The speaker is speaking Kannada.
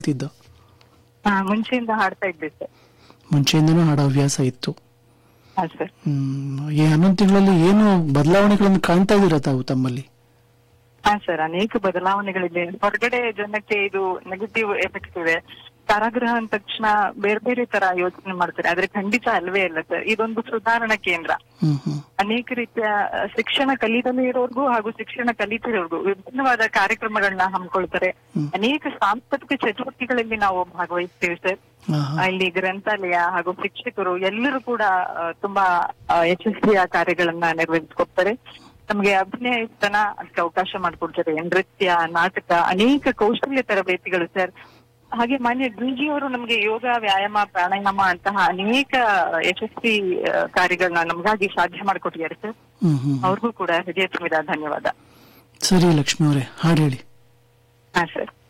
ತಿದ್ದು ಹಾ ಮುಂಚೆಯಿಂದ ಹಾಡ್ತಾ ಇದ್ದೆ ಸರ್ ಮುಂಚೆಯಿಂದನೂ ಹಾಡೋ ಹವ್ಯಾಸ ಇತ್ತು ಹಾ ಸರ್ ಹ್ಮ್ ಈ ಹನ್ನೊಂದು ತಿಂಗಳಲ್ಲಿ ಏನು ಬದಲಾವಣೆಗಳನ್ನು ಕಾಣ್ತಾ ಇದ್ದೀರಾ ತಾವು ತಮ್ಮಲ್ಲಿ ಹಾ ಸರ್ ಅನೇಕ ಬದಲಾವಣೆಗಳಿದೆ ಹೊರಗಡೆ ಜನಕ್ಕೆ ಇದು ನೆಗೆಟಿವ್ ಎಫೆಕ್ಟ್ಸ್ ಇದೆ ಕಾರಾಗೃಹ ಅಂದ ತಕ್ಷಣ ಬೇರೆ ಬೇರೆ ತರ ಯೋಚನೆ ಮಾಡ್ತಾರೆ ಆದ್ರೆ ಖಂಡಿತ ಅಲ್ವೇ ಇಲ್ಲ ಸರ್ ಇದೊಂದು ಸುಧಾರಣಾ ಕೇಂದ್ರ ಹ್ಮ್ ಹ್ಮ್ ಅನೇಕ ರೀತಿಯ ಅಹ್, ಶಿಕ್ಷಣ ಕಲಿತಲೇ ಇರೋರ್ಗೂ ಹಾಗೂ ಶಿಕ್ಷಣ ಕಲಿತಿರೋರ್ಗೂ ವಿಭಿನ್ನವಾದ ಕಾರ್ಯಕ್ರಮಗಳನ್ನ ಹಮ್ಮಿಕೊಳ್ತಾರೆ ಹ್ಮ್. ಅನೇಕ ಸಾಂಸ್ಕೃತಿಕ ಚಟುವಟಿಕೆಗಳಲ್ಲಿ ನಾವು ಭಾಗವಹಿಸ್ತೇವೆ ಸರ್ ಹಾ, ಹಾ. ಇಲ್ಲಿ ಗ್ರಂಥಾಲಯ ಹಾಗೂ ಶಿಕ್ಷಕರು ಎಲ್ಲರೂ ಕೂಡ ಅಹ್, ತುಂಬಾ ಅಹ್, ಯಶಸ್ವಿಯ ಕಾರ್ಯಗಳನ್ನ ನೆರವೇರಿಸ್ಕೊಡ್ತಾರೆ ನಮಗೆ ಅಭಿನಯತನ ಅದಕ್ಕೆ ಅವಕಾಶ ಮಾಡಿಕೊಡ್ತಾರೆ ನೃತ್ಯ ನಾಟಕ ಅನೇಕ ಕೌಶಲ್ಯ ತರಬೇತಿಗಳು ಸರ್ ಹಾಗೆ ಮಾನ್ಯ ಗುಂಜಿ ಅವರು ನಮಗೆ ಯೋಗ ವ್ಯಾಯಾಮ ಪ್ರಾಣಾಯಾಮ ಅಂತಹ ಅನೇಕ ಯಶಸ್ವಿ ಅಹ್, ಕಾರ್ಯಗಳನ್ನ ನಮಗಾಗಿ ಸಾಧ್ಯ ಮಾಡಿಕೊಟ್ಟಿದ್ದಾರೆ ಸರ್ ಹ್ಮ್ ಹ್ಮ್ ಅವ್ರಿಗೂ ಕೂಡ ಹೃದಯ ತುಂಬಿದ ಧನ್ಯವಾದ ಸರಿ ಲಕ್ಷ್ಮಿ ಅವರೇ ಹಾಡು ಹೇಳಿ ಹಾ ಸರ್